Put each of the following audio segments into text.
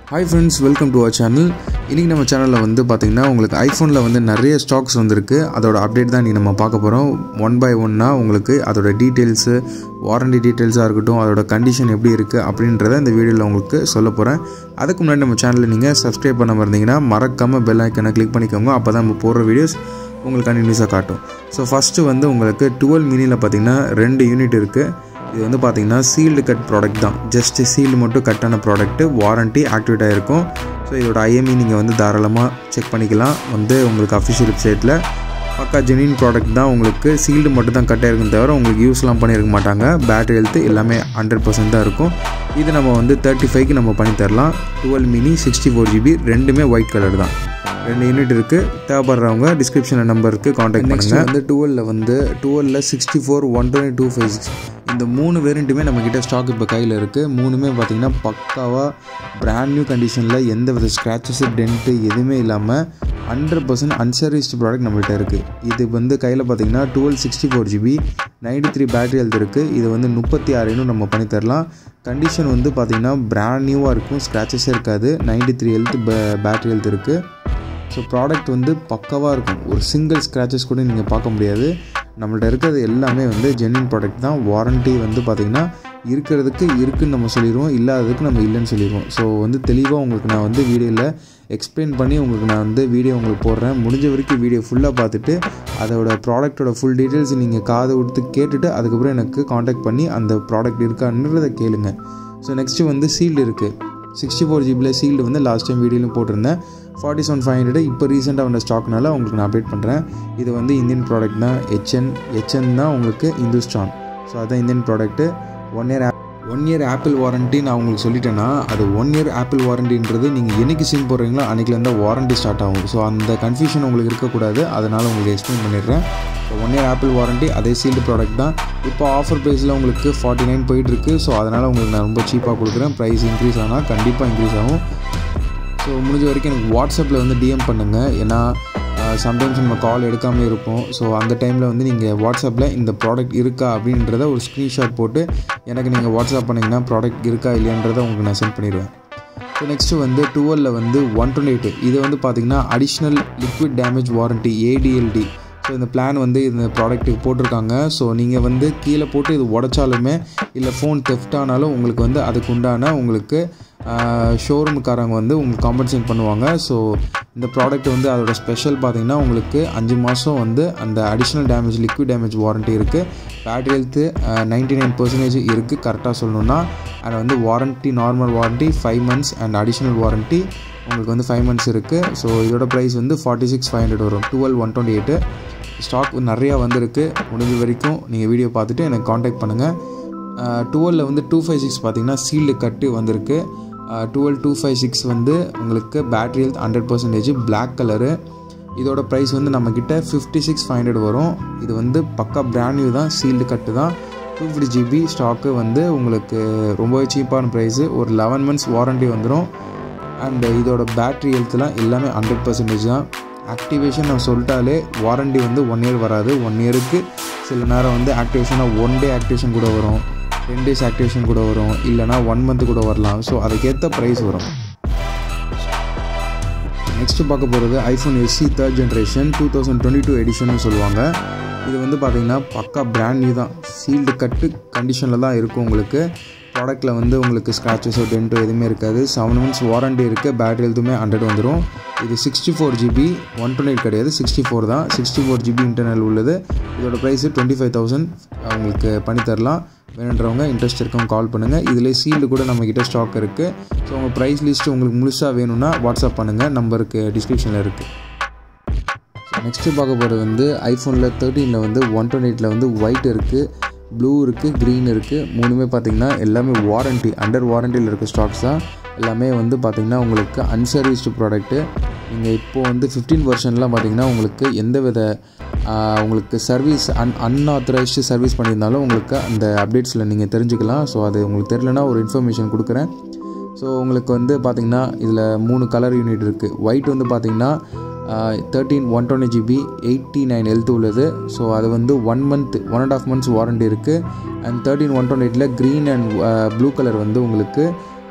hi friends welcome to our channel இன்றைக்கி நம்ம சேனலில் வந்து பார்த்திங்கன்னா உங்களுக்கு ஐஃபோனில் வந்து நிறைய ஸ்டாக்ஸ் வந்திருக்கு அதோட அப்டேட் தான் இன்றைக்கி நம்ம பார்க்க போகிறோம் ஒன் பை ஒன்னாக உங்களுக்கு அதோட டீட்டெயில்ஸு வாரண்டி டீட்டெயில்ஸாக இருக்கட்டும் அதோட கண்டிஷன் எப்படி இருக்குது அப்படின்றத இந்த வீடியோவில் உங்களுக்கு சொல்ல போகிறேன் அதுக்கு முன்னாடி நம்ம சேனலில் நீங்கள் சப்ஸ்கிரைப் பண்ணாமல் இருந்தீங்கன்னா மறக்காமல் பெல் ஐக்கனை கிளிக் பண்ணிக்கோங்க அப்போ தான் நம்ம போடுற வீடியோஸ் உங்களுக்கு கண்டினியூஸாக காட்டும் ஸோ ஃபஸ்ட்டு வந்து உங்களுக்கு டுவெல் மினியில் பார்த்தீங்கன்னா ரெண்டு யூனிட் இருக்குது இது வந்து பார்த்தீங்கன்னா சீல்டு கட் ப்ராடக்ட் தான் ஜஸ்ட் சீல்டு மட்டும் கட்டான ப்ராடக்ட்டு வாரண்ட்டி ஆக்டிவேட் ஆகிருக்கும் ஸோ இதோட ஐஎம்இ நீங்கள் வந்து தாராளமாக செக் பண்ணிக்கலாம் வந்து உங்களுக்கு அஃபிஷியல் வெப்சைட்டில் பக்கா ஜெனின் ப்ராடக்ட் தான் உங்களுக்கு சீல்டு மட்டும் தான் கட் ஆயிருக்கும் தவிர உங்களுக்கு யூஸ்லாம் பண்ணியிருக்க மாட்டாங்க பேட்டரி ஹெல்த் எல்லாமே ஹண்ட்ரட் பர்சன்ட் தான் இருக்கும் இது நம்ம வந்து தேர்ட்டி ஃபைவ்க்கு நம்ம பண்ணி தரலாம் twelve mini sixty four GB ரெண்டுமே ஒயிட் கலர் தான் ரெண்டு யூனிட் இருக்குது தேவைப்படுறவங்க டிஸ்கிரிப்ஷனில் நம்பருக்கு காண்டாக்ட் பண்ணுங்கள் வந்து டுவெலில் வந்து டுவெலில் sixty four one twenty two five six இந்த மூணு வேரியண்ட்டுமே நம்மக்கிட்ட ஸ்டாக் இப்போ கையில் இருக்குது மூணுமே பார்த்திங்கன்னா பக்காவாக பிராண்ட் நியூ கண்டிஷனில் எந்த வித ஸ்க்ராச்சஸு டென்ட்டு எதுவுமே இல்லாமல் ஹண்ட்ரட் பர்சன்ட் அன்சர்வீஸ்டு ப்ராடக்ட் நம்மள்கிட்ட இருக்குது இது வந்து கையில் பார்த்தீங்கன்னா twelve sixty four GB ninety three battery health இருக்குது இது வந்து முப்பத்தி ஆறு இன்னும் நம்ம பண்ணி தரலாம் கண்டிஷன் வந்து பார்த்திங்கன்னா பிராண்ட் நியூவாக இருக்கும் ஸ்க்ராச்சஸே இருக்காது ninety three health battery health இருக்குது ஸோ ப்ராடக்ட் வந்து பக்கவாக இருக்கும் ஒரு சிங்கிள் ஸ்க்ராச்சஸ் கூட நீங்கள் பார்க்க முடியாது நம்மள்ட்ட இருக்கிறது எல்லாமே வந்து ஜென்வின் ப்ராடக்ட் தான் வாரண்ட்டி வந்து பார்த்திங்கன்னா இருக்கிறதுக்கு இருக்குன்னு நம்ம சொல்லிடுவோம் இல்லாததுக்கு நம்ம இல்லைன்னு சொல்லிடுவோம் ஸோ வந்து தெளிவாக உங்களுக்கு நான் வந்து வீடியோவில் எக்ஸ்பிளைன் பண்ணி உங்களுக்கு நான் வந்து வீடியோ உங்களுக்கு போடுறேன் முடிஞ்ச வரைக்கும் வீடியோ ஃபுல்லாக பார்த்துட்டு அதோட ப்ராடக்ட்டோட ஃபுல் டீட்டெயில்ஸ் நீங்கள் காதை கொடுத்து கேட்டுட்டு அதுக்கப்புறம் எனக்கு காண்டாக்ட் பண்ணி அந்த ப்ராடக்ட் இருக்கான்றதை கேளுங்க ஸோ நெக்ஸ்ட்டு வந்து சீல்டு இருக்குது சிக்ஸ்டி ஃபோர் ஜிபியில் சீல்டு வந்து லாஸ்ட் டைம் வீடியோலையும் போட்டிருந்தேன் ஃபார்ட்டி செவன் ஃபைவ் ஹண்ட்ரட் இப்போ ரீசெண்டாக வந்த ஸ்டாக்னால உங்களுக்கு நான் அப்டேட் பண்ணுறேன் இது வந்து இந்தியன் ப்ராடக்ட் தான் ஹெச்என் ஹெச்என் தான் உங்களுக்கு இந்துஸ்டான் ஸோ அதுதான் Indian product one year one year Apple warranty நான் உங்களுக்கு சொல்லிட்டேன்னா அது ஒன் இயர் ஆப்பிள் வாரண்டின்றது நீங்கள் என்றைக்கு சிம் போடுறீங்களோ அன்றைக்கிலேருந்து வாரண்ட்டி ஸ்டார்ட் ஆகும் ஸோ அந்த கன்ஃபியூஷன் உங்களுக்கு இருக்கக்கூடாது அதனால் உங்களுக்கு எக்ஸ்பிளைன் பண்ணிடுறேன் so one year Apple warranty அதே சீல்டு ப்ராடக்ட் தான் இப்போ ஆஃபர் ப்ரைஸில் உங்களுக்கு ஃபார்ட்டி நைன் போயிட்டுருக்கு ஸோ அதனால் உங்களுக்கு நான் ரொம்ப சீப்பாக கொடுக்குறேன் ப்ரைஸ் இன்க்ரீஸ் ஆனால் கண்டிப்பாக இன்க்ரீஸ் ஆகும் ஸோ முடிஞ்ச வரைக்கும் எனக்கு வாட்ஸ்அப்பில் வந்து டிஎம் பண்ணுங்கள் ஏன்னா சம்டைம்ஸ் நம்ம கால் எடுக்காமல் இருப்போம் ஸோ அந்த டைமில் வந்து நீங்கள் வாட்ஸ்அப்பில் இந்த ப்ராடக்ட் இருக்கா அப்படின்றத ஒரு ஸ்க்ரீன்ஷாட் போட்டு எனக்கு நீங்கள் வாட்ஸ்அப் பண்ணிங்கன்னா ப்ராடக்ட் இருக்கா இல்லையான்றதை உங்களுக்கு நான் சென்ட் பண்ணிடுவேன் ஸோ நெக்ஸ்ட்டு வந்து டுவெலில் வந்து ஒன் டுவெண்ட்டி எயிட் இது வந்து பார்த்திங்கன்னா additional liquid damage warranty ADLD so இந்த பிளான் வந்து இந்த ப்ராடக்ட்டுக்கு போட்டிருக்காங்க ஸோ நீங்கள் வந்து கீழே போட்டு இது உடச்சாலுமே இல்லை ஃபோன் தெஃப்ட் ஆனாலும் உங்களுக்கு வந்து அதுக்கு உண்டான உங்களுக்கு ஷோரூமுக்காரங்க வந்து உங்களுக்கு காம்பன்சேட் பண்ணுவாங்க ஸோ இந்த ப்ராடக்ட் வந்து அதோட ஸ்பெஷல் பார்த்திங்கன்னா உங்களுக்கு அஞ்சு மாதம் வந்து அந்த additional damage liquid damage warranty இருக்குது battery health ninety nine percentage இருக்குது கரெக்டாக சொல்லணுன்னா அண்ட் வந்து warranty normal warranty five months and additional warranty உங்களுக்கு வந்து ஃபைவ் மந்த்ஸ் இருக்குது ஸோ இதோட ப்ரைஸ் வந்து ஃபார்ட்டி சிக்ஸ் ஃபைவ் ஹண்ட்ரட் வரும் twelve one twenty eight stock நிறையா வந்திருக்கு முடிஞ்ச வரைக்கும் நீங்கள் வீடியோ பார்த்துட்டு எனக்கு காண்டாக்ட் பண்ணுங்கள் டுவெலில் வந்து டூ ஃபைவ் சிக்ஸ் பார்த்தீங்கன்னா சீல்டு கட்டு வந்திருக்கு டுவெல் டூ ஃபைவ் சிக்ஸ் வந்து உங்களுக்கு battery health hundred percentage black colour இதோட ப்ரைஸ் வந்து நம்மக்கிட்ட ஃபிஃப்டி சிக்ஸ் ஃபைவ் ஹண்ட்ரட் வரும் இது வந்து பக்கா பிராண்ட் நியூ தான் சீல்டு கட்டு தான் டூ ஃபிஃப்டி ஜிபி ஸ்டாக்கு வந்து உங்களுக்கு ரொம்பவே சீப்பான ப்ரைஸு ஒரு லெவன் மந்த்ஸ் வாரண்ட்டி வந்துடும் அண்ட் இதோட பேட்ரி ஹெல்த்லாம் எல்லாமே ஹண்ட்ரட் பர்சன்டேஜ் தான் ஆக்டிவேஷன் நான் சொல்லிட்டாலே வாரண்ட்டி வந்து ஒன் இயர் வராது ஒன் இயருக்கு சில நேரம் வந்து ஆக்டிவேஷனாக ஒன் டே ஆக்டிவேஷன் கூட வரும் டென் டேஸ் ஆக்டிவேஷன் கூட வரும் இல்லைனா ஒன் மந்த் கூட வரலாம் ஸோ அதுக்கேற்ற ப்ரைஸ் வரும் நெக்ஸ்ட்டு பார்க்க போகிறது iPhone SE third generation two thousand twenty two edition சொல்லுவாங்க இது வந்து பார்த்திங்கன்னா பக்கா பிராண்ட் நியூ தான் சீல்டு கட்டு கண்டிஷனில் தான் இருக்கும் உங்களுக்கு ப்ராடக்ட்டில் வந்து உங்களுக்கு ஸ்க்ராச்சஸோ டென்ட்டோ எதுவுமே இருக்காது செவன் மந்த்ஸ் வாரண்ட்டி இருக்குது பேட்டரி ஹெல்த்துமே ஹண்ட்ரட் வந்துடும் இது sixty four GB one twenty eight கிடையாது சிக்ஸ்டி ஃபோர் தான் சிக்ஸ்டி ஃபோர் ஜிபி இன்டர்னல் உள்ளது இதோட ப்ரைஸு டுவெண்ட்டி ஃபைவ் தௌசண்ட் உங்களுக்கு பண்ணித்தரலாம் வேணுன்றவங்க இன்ட்ரெஸ்ட் இருக்கவங்க கால் பண்ணுங்கள் இதில் சீல்டு கூட நம்மக்கிட்ட ஸ்டாக் இருக்குது ஸோ உங்கள் ப்ரைஸ் லிஸ்ட்டு உங்களுக்கு முழுசாக வேணும்னா வாட்ஸ்அப் பண்ணுங்கள் நம்பருக்கு டிஸ்கிரிப்ஷனில் இருக்குது நெக்ஸ்ட்டு பார்க்க போகிறது வந்து ஐஃபோனில் தேர்ட்டீனில் வந்து ஒன் டுவெண்ட்டி எயிட்டில் வந்து ஒயிட் இருக்குது ப்ளூ இருக்குது க்ரீன் இருக்குது மூணுமே பார்த்திங்கன்னா எல்லாமே வாரண்ட்டி அண்டர் வாரண்ட்டியில் இருக்க ஸ்டாக்ஸ் தான் எல்லாமே வந்து பார்த்திங்கன்னா உங்களுக்கு அன்சர்வீஸ்டு ப்ராடக்ட்டு நீங்கள் இப்போது வந்து ஃபிஃப்டீன் பர்சன்ட்லாம் பார்த்திங்கன்னா உங்களுக்கு எந்த வித உங்களுக்கு சர்வீஸ் அன் அன்ஆத்தரைஸ்டு சர்வீஸ் பண்ணியிருந்தாலும் உங்களுக்கு அந்த அப்டேட்ஸில் நீங்கள் தெரிஞ்சுக்கலாம் ஸோ அது உங்களுக்கு தெரிலனா ஒரு இன்ஃபர்மேஷன் கொடுக்குறேன் ஸோ உங்களுக்கு வந்து பார்த்திங்கன்னா இதில் மூணு கலர் யூனிட் இருக்குது ஒயிட் வந்து பார்த்திங்கன்னா thirteen one twenty GB eighty nine health உள்ளது ஸோ அது வந்து one month one and half months warranty இருக்குது அண்ட் தேர்ட்டின் ஒன் டுவெண்ட்டி எயிட்டில் க்ரீன் அண்ட் ப்ளூ கலர் வந்து உங்களுக்கு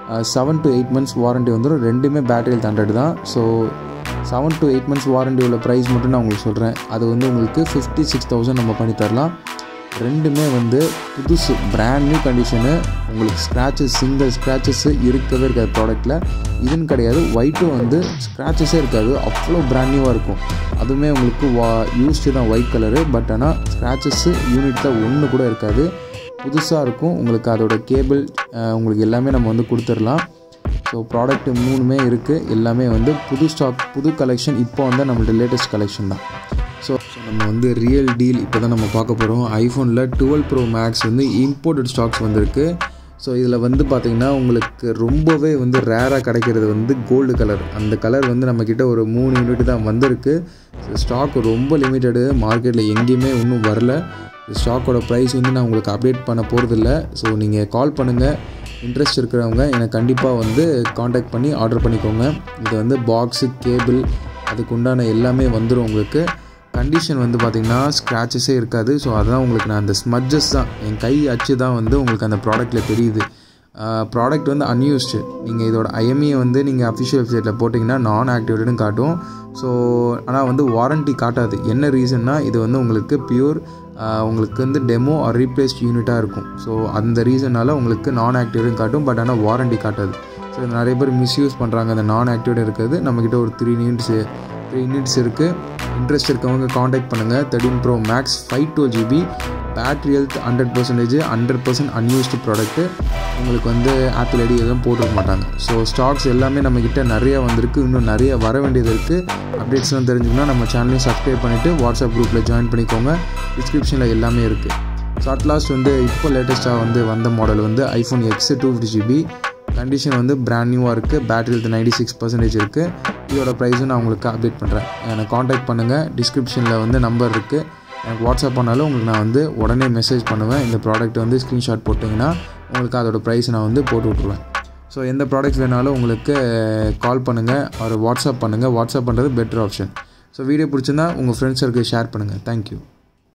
seven to eight months warranty வந்துடும் ரெண்டுமே பேட்டரி ஹெல்த் ஹண்ட்ரட் தான் so seven to eight months warranty உள்ள ப்ரைஸ் மட்டும் நான் உங்களுக்கு சொல்கிறேன் அது வந்து உங்களுக்கு ஃபிஃப்டி சிக்ஸ் தௌசண்ட் நம்ம பண்ணி தரலாம் ரெண்டுமே வந்து புதுசு பிராண்ட் நியூ கண்டிஷனு உங்களுக்கு ஸ்க்ராச்சஸ் சிங்கிள் ஸ்க்ராச்சஸ்ஸு இருக்கவே இருக்காது ப்ராடக்ட்டில் இதுன்னு கிடையாது ஒயிட்டும் வந்து ஸ்க்ராச்சஸே இருக்காது அவ்வளோ பிராண்ட் நியூவாக இருக்கும் அதுவுமே உங்களுக்கு வா யூஸ்டு தான் ஒயிட் கலரு பட் ஆனால் ஸ்க்ராச்சஸ்ஸு யூனிட்டில் ஒன்று கூட இருக்காது புதுசாக இருக்கும் உங்களுக்கு அதோட கேபிள் உங்களுக்கு எல்லாமே நம்ம வந்து கொடுத்துடலாம் ஸோ ப்ராடக்ட் மூணுமே இருக்குது எல்லாமே வந்து புது ஸ்டாக் புது கலெக்ஷன் இப்போ வந்து நம்மள்ட்ட லேட்டஸ்ட் கலெக்ஷன் தான் ஸோ நம்ம வந்து ரியல் டீல் இப்போ தான் நம்ம பார்க்க போகிறோம் ஐஃபோனில் டுவெல் ப்ரோ மேக்ஸ் வந்து இம்போர்ட்டட் ஸ்டாக்ஸ் வந்திருக்கு ஸோ இதில் வந்து பார்த்திங்கன்னா உங்களுக்கு ரொம்பவே வந்து ரேராக கிடைக்கிறது வந்து கோல்டு கலர் அந்த கலர் வந்து நம்மக்கிட்ட ஒரு மூணு யூனிட் தான் வந்திருக்கு ஸ்டாக் ரொம்ப லிமிட்டடு மார்க்கெட்டில் எங்கேயுமே இன்னும் வரல ஸ்டாக்கோட ப்ரைஸ் வந்து நான் உங்களுக்கு அப்டேட் பண்ண போகிறதில்ல ஸோ நீங்கள் கால் பண்ணுங்கள் இன்ட்ரெஸ்ட் இருக்கிறவங்க எனக்கு கண்டிப்பாக வந்து காண்டாக்ட் பண்ணி ஆர்டர் பண்ணிக்கோங்க இது வந்து பாக்ஸு கேபிள் அதுக்கு உண்டான எல்லாமே வந்துடும் உங்களுக்கு கண்டிஷன் வந்து பார்த்திங்கன்னா ஸ்க்ராச்சஸே இருக்காது ஸோ அதுதான் உங்களுக்கு நான் அந்த ஸ்மட்ஜஸ் தான் என் கை அச்சு தான் வந்து உங்களுக்கு அந்த ப்ராடக்ட்டில் தெரியுது ப்ராடக்ட் வந்து அன்யூஸ்டு நீங்கள் இதோட ஐஎம்இ வந்து நீங்கள் அஃபிஷியல் வெப்சைட்டில் போட்டிங்கன்னா நான் ஆக்டிவேட்டட்னு காட்டும் ஸோ ஆனால் வந்து வாரண்ட்டி காட்டாது என்ன ரீசன்னா இது வந்து உங்களுக்கு பியூர் உங்களுக்கு வந்து டெமோ ஆர் ரீப்ளேஸ்ட் யூனிட்டாக இருக்கும் ஸோ அந்த ரீசனால் உங்களுக்கு நான் ஆக்டிவேட்டும் காட்டும் பட் ஆனால் வாரண்ட்டி காட்டாது ஸோ நிறைய பேர் மிஸ்யூஸ் பண்ணுறாங்க அந்த நான் ஆக்டிவேட் இருக்கிறது நம்மக்கிட்ட ஒரு த்ரீ யூனிட்ஸு த்ரீ யூனிட்ஸ் இருக்குது இன்ட்ரெஸ்ட் இருக்கவங்க காண்டாக்ட் பண்ணுங்கள் thirteen pro max five two GB battery health hundred percentage hundred percent unused product உங்களுக்கு வந்து ஆப்பிள் ஐடி எதுவும் போட்டிருக்க மாட்டாங்க ஸோ ஸ்டாக்ஸ் எல்லாமே நம்மக்கிட்ட நிறைய வந்திருக்கு இன்னும் நிறைய வர வேண்டியது இருக்குது அப்டேட்ஸ்லாம் தெரிஞ்சுக்கணும்னா நம்ம சேனலையும் சப்ஸ்கிரைப் பண்ணிவிட்டு வாட்ஸ்அப் குரூப்பில் ஜாயின் பண்ணிக்கோங்க டிஸ்கிரிப்ஷனில் எல்லாமே இருக்குது ஸோ அட் லாஸ்ட் வந்து இப்போ லேட்டஸ்ட்டாக வந்து வந்த மாடல் வந்து iPhone X two fifty GB condition வந்து பிராண்ட் நியூவாக இருக்குது battery health ninety six percentage இருக்குது இதோட ப்ரைஸும் நான் உங்களுக்கு அப்டேட் பண்ணுறேன் எனக்கு காண்டாக்ட் பண்ணுங்கள் டிஸ்கிரிப்ஷனில் வந்து நம்பர் இருக்குது எனக்கு வாட்ஸ்அப் பண்ணாலும் உங்களுக்கு நான் வந்து உடனே மெசேஜ் பண்ணுவேன் இந்த ப்ராடக்ட் வந்து ஸ்க்ரீன்ஷாட் போட்டிங்கன்னா உங்களுக்கு அதோட ப்ரைஸ் நான் வந்து போட்டு விட்ருவேன் ஸோ எந்த ப்ராடக்ட்ஸ் வேணாலும் உங்களுக்கு கால் பண்ணுங்கள் ஒரு வாட்ஸ்அப் பண்ணுங்கள் வாட்ஸ்அப் பண்ணுறது பெட்டர் ஆப்ஷன் ஸோ வீடியோ பிடிச்சிருந்தா உங்கள் ஃப்ரெண்ட்ஸருக்கு ஷேர் பண்ணுங்கள் தேங்க்யூ